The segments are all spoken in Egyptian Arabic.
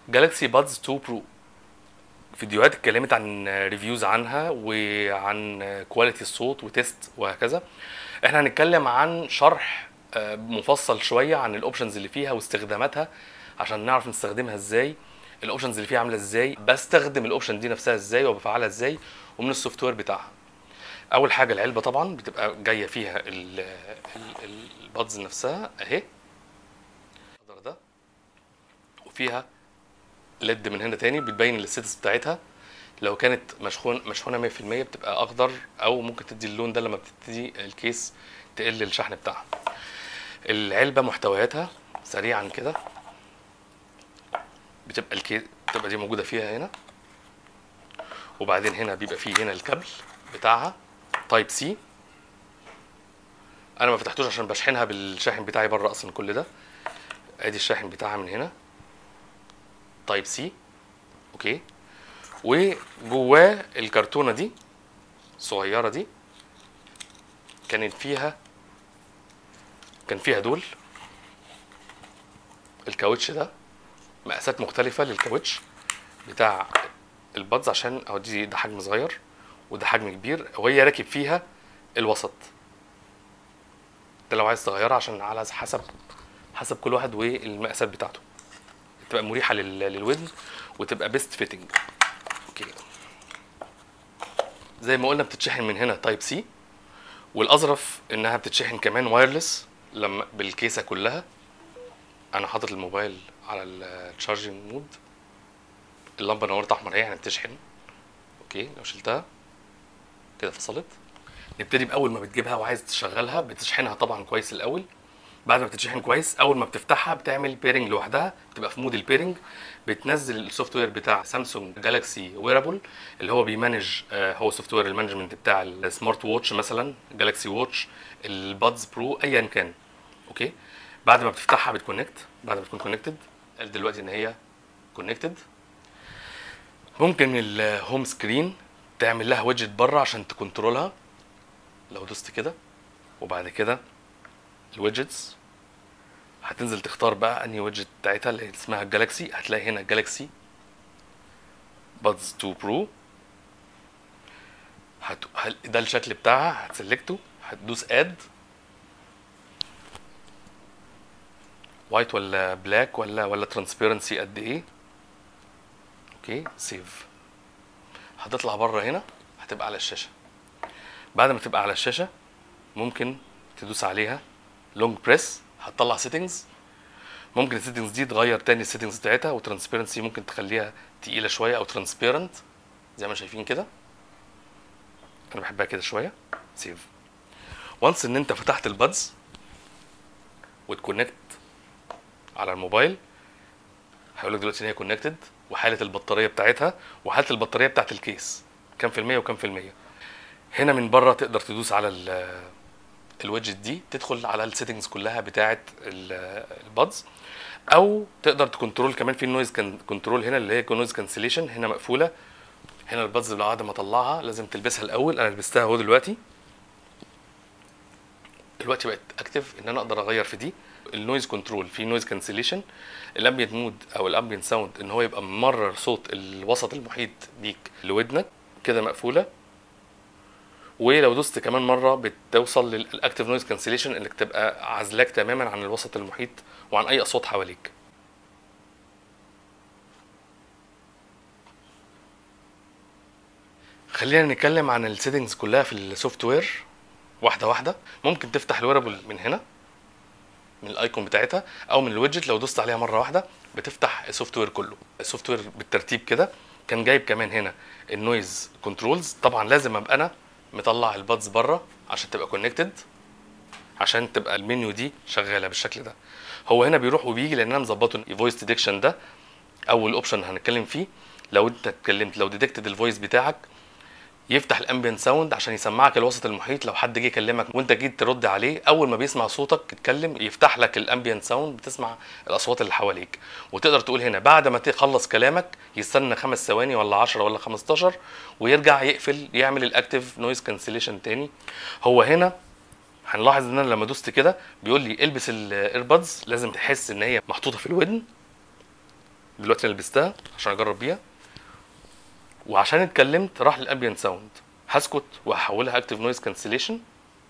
جالاكسي بادز 2 برو فيديوهات اتكلمت عن ريفيوز عنها وعن كواليتي الصوت وتيست وهكذا احنا هنتكلم عن شرح آه، مفصل شويه عن الاوبشنز اللي فيها واستخداماتها عشان نعرف نستخدمها ازاي الاوبشنز اللي فيها عامله ازاي بستخدم الاوبشن دي نفسها ازاي وبفعلها ازاي ومن السوفت وير بتاعها اول حاجه العلبه طبعا بتبقى جايه فيها ال- ال- البادز نفسها اهي الخضر ده وفيها ليد من هنا تاني بتبين الستاتس بتاعتها لو كانت مشحون مشحونه 100% بتبقى اخضر او ممكن تدي اللون ده لما بتبتدي الكيس تقل الشحن بتاعها العلبه محتوياتها سريعا كده بتبقى الكيس بتبقى دي موجوده فيها هنا وبعدين هنا بيبقى فيه هنا الكابل بتاعها تايب سي انا ما فتحتوش عشان بشحنها بالشاحن بتاعي بره اصلا كل ده ادي الشاحن بتاعها من هنا تايب سي اوكي وجواه الكرتونه دي الصغيره دي كانت فيها كان فيها دول الكاوتش ده مقاسات مختلفه للكاوتش بتاع البادز عشان اهو دي ده حجم صغير وده حجم كبير وهي راكب فيها الوسط ده لو عايز تغيرها عشان على حسب حسب كل واحد والمقاسات بتاعته تبقى مريحه لل- للودن وتبقى بيست فيتنج اوكي زي ما قلنا بتتشحن من هنا تايب سي والاظرف انها بتتشحن كمان وايرلس لما بالكيسه كلها انا حاطط الموبايل على التشارجنج مود اللمبه نورت احمر اهي يعني بتشحن اوكي لو شلتها كده فصلت نبتدي باول ما بتجيبها وعايز تشغلها بتشحنها طبعا كويس الاول بعد ما بتتشحن كويس اول ما بتفتحها بتعمل بيرنج لوحدها بتبقى في مود البيرنج بتنزل السوفت وير بتاع سامسونج جالاكسي ويرابل اللي هو بيمانج آه، هو سوفت وير المانجمنت بتاع السمارت ووتش مثلا جالاكسي ووتش البادز برو ايا كان اوكي بعد ما بتفتحها بتكونكت بعد ما تكون كونكتد قال دلوقتي ان هي كونكتد ممكن من الهوم سكرين تعمل لها ويدجت بره عشان تكنترولها لو دوست كده وبعد كده الويدجتس هتنزل تختار بقى انهي ويدجت بتاعتها اللي اسمها الجالاكسي هتلاقي هنا جالاكسي بادز 2 برو هت... هل- ده الشكل بتاعها هتسلكته هتدوس اد وايت ولا بلاك ولا ولا ترانسبيرنسي قد ايه اوكي سيف هتطلع بره هنا هتبقى على الشاشه بعد ما تبقى على الشاشه ممكن تدوس عليها لونج بريس هتطلع سيتنجز ممكن السيتنجز دي تغير تاني السيتنجز بتاعتها وترانسبيرنسي ممكن تخليها تقيله شويه او ترانسبيرنت زي ما شايفين كده انا بحبها كده شويه سيف وانس ان انت فتحت البادز وتكونكت على الموبايل هيقول لك دلوقتي ان هي كونكتد وحاله البطاريه بتاعتها وحاله البطاريه بتاعت الكيس كام في الميه وكام في الميه هنا من بره تقدر تدوس على ال- الويدجت دي تدخل على السيتنجز كلها بتاعه ال- البادز او تقدر تكنترول كمان في النويز كان كنترول هنا اللي هي نويز كانسليشن هنا مقفوله هنا البادز بعد ما اطلعها لازم تلبسها الاول انا لبستها اهو دلوقتي دلوقتي بقت اكتف ان انا اقدر اغير في دي النويز كنترول في نويز كانسليشن الامبيانت مود او الامبيانت ساوند ان هو يبقى ممرر صوت الوسط المحيط بيك لودنك كده مقفوله ولو دوست كمان مره بتوصل للاكتف نويز كانسليشن انك تبقى عازلاك تماما عن الوسط المحيط وعن اي اصوات حواليك خلينا نتكلم عن السيتنجز كلها في السوفت وير واحده واحده ممكن تفتح الويرابل من هنا من الايكون بتاعتها او من الويدجت لو دوست عليها مره واحده بتفتح السوفت وير كله السوفت وير بالترتيب كده كان جايب كمان هنا النويز كنترولز طبعا لازم ابقى انا مطلع البادز بره عشان تبقى كونكتد عشان تبقى المنيو دي شغاله بالشكل ده هو هنا بيروح وبيجي لان انا مظبطه الفويس ديتكشن ده اول اوبشن هنتكلم فيه لو انت اتكلمت لو ديتكتد الفويس بتاعك يفتح الامبيانت ساوند عشان يسمعك الوسط المحيط لو حد جه يكلمك وانت جيت ترد عليه اول ما بيسمع صوتك تتكلم يفتح لك الامبيانت ساوند بتسمع الاصوات اللي حواليك وتقدر تقول هنا بعد ما تخلص كلامك يستنى خمس ثواني ولا 10 ولا 15 ويرجع يقفل يعمل الاكتيف نويز كانسليشن تاني هو هنا هنلاحظ ان انا لما دوست كده بيقول لي البس الايربادز لازم تحس ان هي محطوطه في الودن دلوقتي انا لبستها عشان اجرب بيها وعشان اتكلمت راح للامبيانت ساوند هسكت وهحولها اكتف نويز كانسليشن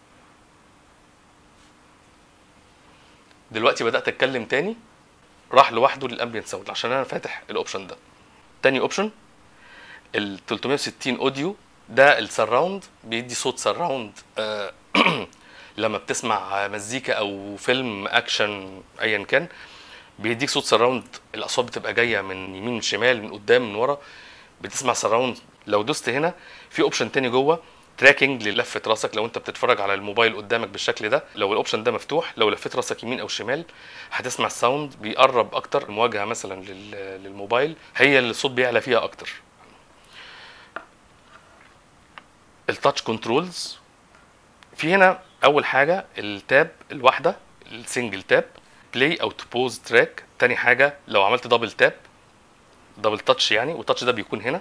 دلوقتي بدات اتكلم تاني راح لوحده للامبيانت ساوند عشان انا فاتح الاوبشن ده تاني اوبشن ال 360 اوديو ده السراوند بيدي صوت سراوند آه لما بتسمع مزيكا او فيلم اكشن ايا كان بيديك صوت سراوند الاصوات بتبقى جايه من يمين من شمال من قدام من ورا بتسمع سراوند لو دوست هنا في اوبشن تاني جوه تراكنج للفه راسك لو انت بتتفرج على الموبايل قدامك بالشكل ده لو الاوبشن ده مفتوح لو لفيت راسك يمين او شمال هتسمع الساوند بيقرب اكتر المواجهه مثلا لل- للموبايل هي اللي الصوت بيعلى فيها اكتر التاتش كنترولز في هنا اول حاجه التاب الواحده السنجل تاب بلاي او تو بوز تراك تاني حاجه لو عملت دبل تاب دبل تاتش يعني والتاتش ده بيكون هنا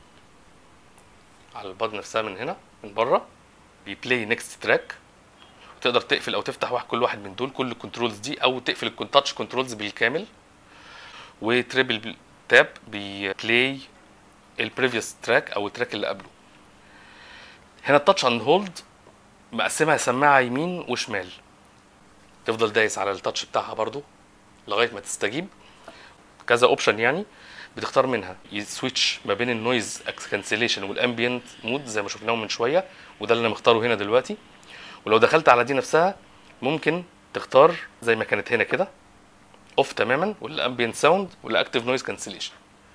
على الباد نفسها من هنا من بره بيبلاي نيكست تراك وتقدر تقفل او تفتح واحد كل واحد من دول كل الكنترولز دي او تقفل التاتش كنترولز بالكامل وتريبل تاب بيبلاي البريفيوس تراك او التراك اللي قبله هنا التاتش اند هولد مقسمها سماعه يمين وشمال تفضل دايس على التاتش بتاعها برضو لغايه ما تستجيب كذا اوبشن يعني بتختار منها يسويتش ما بين النويز كانسليشن والامبيانت مود زي ما شفناهم من شويه وده اللي انا مختاره هنا دلوقتي ولو دخلت على دي نفسها ممكن تختار زي ما كانت هنا كده اوف تماما والامبيانت ساوند والاكتيف نويز كانسليشن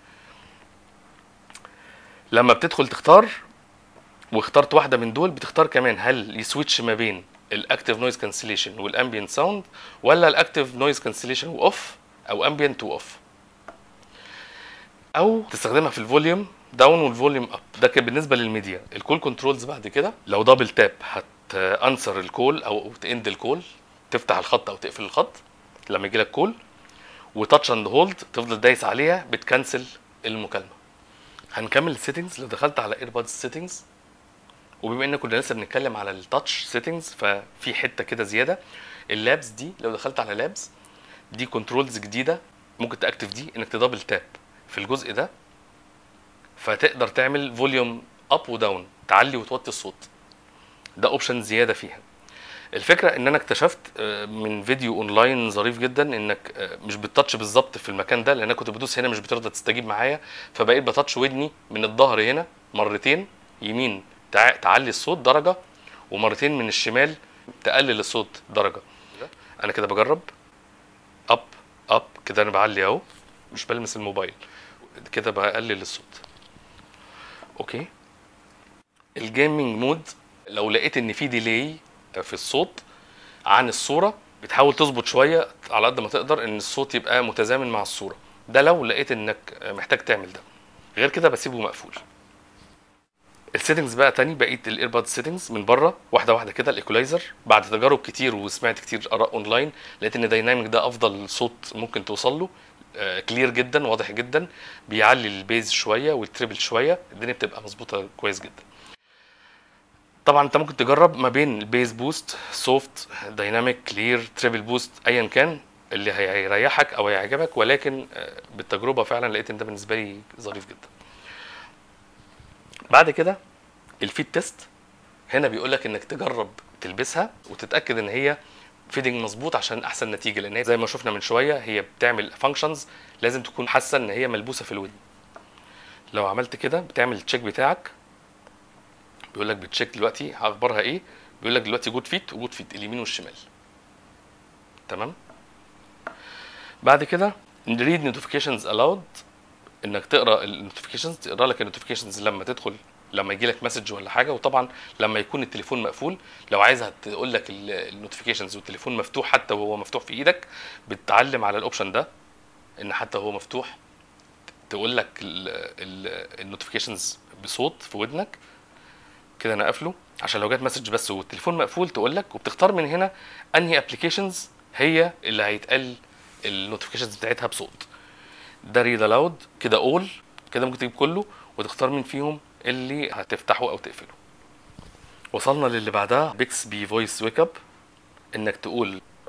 لما بتدخل تختار واخترت واحده من دول بتختار كمان هل يسويتش ما بين الاكتيف نويز كانسليشن والامبيانت ساوند ولا الاكتيف نويز كانسليشن واوف او امبيانت واوف او تستخدمها في الفوليوم داون والفوليوم اب ده كان بالنسبه للميديا الكول كنترولز بعد كده لو دبل تاب هتانسر الكول او تاند الكول تفتح الخط او تقفل الخط لما يجي لك كول وتاتش اند هولد تفضل دايس عليها بتكنسل المكالمه هنكمل السيتنجز لو دخلت على ايربادز سيتنجز وبما ان كنا لسه بنتكلم على التاتش سيتنجز ففي حته كده زياده اللابس دي لو دخلت على لابس دي كنترولز جديده ممكن تاكتف دي انك تدبل تاب في الجزء ده فتقدر تعمل فوليوم اب وداون تعلي وتوطي الصوت ده اوبشن زياده فيها الفكره ان انا اكتشفت آه، من فيديو اونلاين ظريف جدا انك آه، مش بتتاتش بالظبط في المكان ده لان انا كنت بدوس هنا مش بترضى تستجيب معايا فبقيت بتاتش ودني من الظهر هنا مرتين يمين تع- تعلي الصوت درجه ومرتين من الشمال تقلل الصوت درجه انا كده بجرب اب اب كده انا بعلي اهو مش بلمس الموبايل كده بقلل الصوت اوكي الجيمنج مود لو لقيت ان في ديلي في الصوت عن الصوره بتحاول تظبط شويه على قد ما تقدر ان الصوت يبقى متزامن مع الصوره ده لو لقيت انك محتاج تعمل ده غير كده بسيبه مقفول السيتنجز بقى تاني بقيت الايرباد سيتنجز من بره واحده واحده كده الايكولايزر بعد تجارب كتير وسمعت كتير اراء اونلاين لقيت ان دايناميك ده افضل صوت ممكن توصل له آه، كلير جدا واضح جدا بيعلي البيز شويه والتريبل شويه الدنيا بتبقى مظبوطه كويس جدا طبعا انت ممكن تجرب ما بين البيز بوست سوفت دايناميك كلير تريبل بوست ايا كان اللي هي- هيريحك او هيعجبك ولكن آه، بالتجربه فعلا لقيت ان ده بالنسبه لي ظريف جدا بعد كده الفيد تيست هنا بيقول لك انك تجرب تلبسها وتتاكد ان هي فيدنج مظبوط عشان احسن نتيجه لان هي زي ما شفنا من شويه هي بتعمل فانكشنز لازم تكون حاسه ان هي ملبوسه في الودن لو عملت كده بتعمل التشيك بتاعك بيقول لك بتشيك دلوقتي اخبارها ايه بيقول لك دلوقتي جود فيت وجود فيت اليمين والشمال تمام بعد كده ريد نوتيفيكيشنز الاود انك تقرا النوتيفيكيشنز تقرا لك النوتيفيكيشنز لما تدخل لما يجي لك مسج ولا حاجه وطبعا لما يكون التليفون مقفول لو عايزها تقول لك النوتيفيكيشنز والتليفون مفتوح حتى وهو مفتوح في ايدك بتعلم على الاوبشن ده ان حتى وهو مفتوح تقول لك النوتيفيكيشنز بصوت في ودنك كده انا قافله عشان لو جت مسج بس والتليفون مقفول تقول لك وبتختار من هنا انهي ابلكيشنز هي اللي هيتقال النوتيفيكيشنز بتاعتها بصوت ده ريد الاود كده اول كده ممكن تجيب كله وتختار مين فيهم اللي هتفتحه او تقفله وصلنا للي بعدها بيكس بي فويس ويك اب انك تقول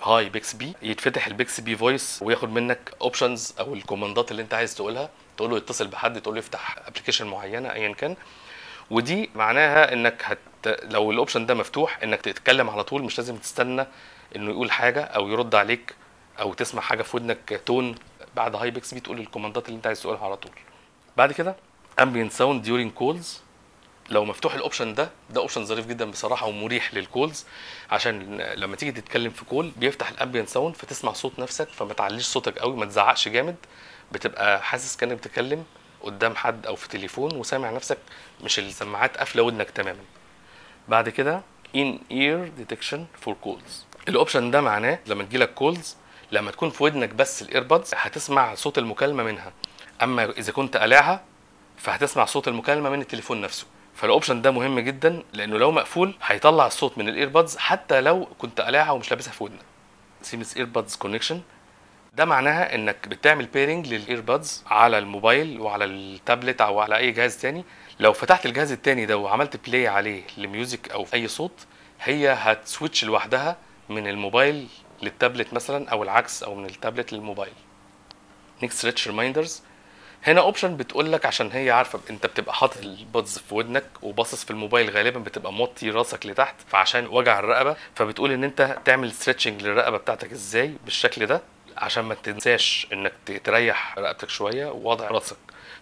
هاي بيكس بي يتفتح البيكس بي فويس وياخد منك اوبشنز او الكوماندات اللي انت عايز تقولها تقول له يتصل بحد تقول له يفتح ابلكيشن معينه ايا كان ودي معناها انك هت لو الاوبشن ده مفتوح انك تتكلم على طول مش لازم تستنى انه يقول حاجه او يرد عليك او تسمع حاجه في ودنك تون بعد هاي بيكس بي تقول الكوماندات اللي انت عايز تقولها على طول بعد كده ambient sound during calls لو مفتوح الاوبشن ده ده اوبشن ظريف جدا بصراحه ومريح للكولز عشان لما تيجي تتكلم في كول بيفتح الامبيانت ساوند فتسمع صوت نفسك فما تعليش صوتك قوي ما تزعقش جامد بتبقى حاسس كانك بتتكلم قدام حد او في تليفون وسامع نفسك مش السماعات قافله ودنك تماما بعد كده in ear detection for calls الاوبشن ده معناه لما تجيلك كولز لما تكون في ودنك بس الايربادز هتسمع صوت المكالمه منها اما اذا كنت قلعها فهتسمع صوت المكالمه من التليفون نفسه فالاوبشن ده مهم جدا لانه لو مقفول هيطلع الصوت من الايربادز حتى لو كنت قلعها ومش لابسها في ودنك سيمس ايربادز كونكشن ده معناها انك بتعمل بيرنج للايربادز على الموبايل وعلى التابلت او على اي جهاز تاني لو فتحت الجهاز التاني ده وعملت بلاي عليه لميوزك او اي صوت هي هتسويتش لوحدها من الموبايل للتابلت مثلا او العكس او من التابلت للموبايل نيكست ريتش ريمايندرز هنا اوبشن بتقول لك عشان هي عارفه انت بتبقى حاطط البادز في ودنك وباصص في الموبايل غالبا بتبقى موطي راسك لتحت فعشان وجع الرقبه فبتقول ان انت تعمل ستريتشنج للرقبه بتاعتك ازاي بالشكل ده عشان ما تنساش انك تريح رقبتك شويه ووضع راسك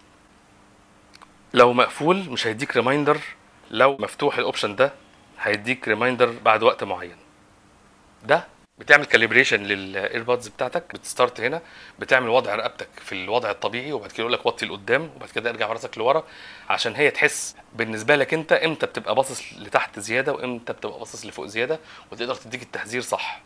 لو مقفول مش هيديك ريمايندر لو مفتوح الاوبشن ده هيديك ريمايندر بعد وقت معين ده بتعمل كاليبريشن للايربادز بتاعتك بتستارت هنا بتعمل وضع رقبتك في الوضع الطبيعي وبعد كده يقول لك وطي لقدام وبعد كده ارجع راسك لورا عشان هي تحس بالنسبه لك انت امتى بتبقى باصص لتحت زياده وامتى بتبقى باصص لفوق زياده وتقدر تديك التحذير صح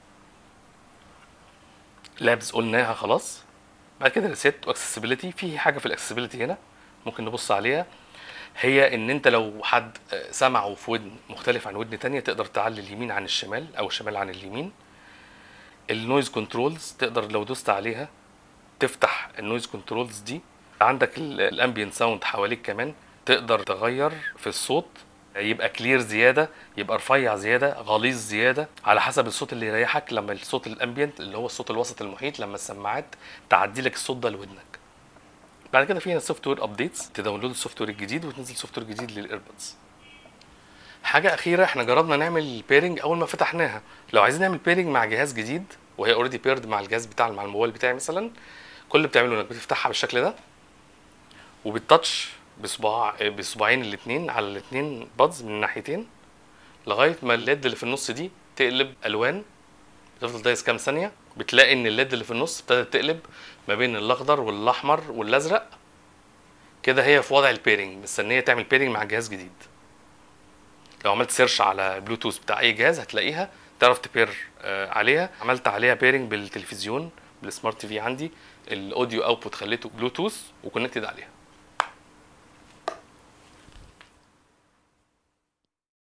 لابس قلناها خلاص بعد كده ريسيت واكسسبيليتي في حاجه في الاكسسبيليتي هنا ممكن نبص عليها هي ان انت لو حد سمعه في ودن مختلف عن ودن تانية تقدر تعلي اليمين عن الشمال او الشمال عن اليمين النويز كنترولز تقدر لو دوست عليها تفتح النويز كنترولز دي عندك الامبيانت ساوند حواليك كمان تقدر تغير في الصوت يبقى كلير زياده يبقى رفيع زياده غليظ زياده على حسب الصوت اللي يريحك لما الصوت الامبيانت اللي هو الصوت الوسط المحيط لما السماعات تعدي لك الصوت ده لودنك بعد كده في هنا سوفت وير ابديتس تداونلود السوفت وير الجديد وتنزل سوفت وير جديد للايربودز حاجه اخيره احنا جربنا نعمل بيرنج اول ما فتحناها لو عايزين نعمل بيرنج مع جهاز جديد وهي اوريدي بيرد مع الجهاز بتاع مع الموبايل بتاعي مثلا كل اللي بتعمله انك بتفتحها بالشكل ده وبالتاتش بصباع بصباعين الاثنين على الاثنين بادز من الناحيتين لغايه ما الليد اللي في النص دي تقلب الوان بتفضل دايس كام ثانيه بتلاقي ان الليد اللي في النص ابتدت تقلب ما بين الاخضر والاحمر والازرق كده هي في وضع البيرنج مستنيه تعمل بيرنج مع جهاز جديد لو عملت سيرش على بلوتوث بتاع اي جهاز هتلاقيها تعرف تبير آه عليها عملت عليها بيرنج بالتلفزيون بالسمارت تي في عندي الاوديو اوتبوت خليته بلوتوث وكونكتد عليها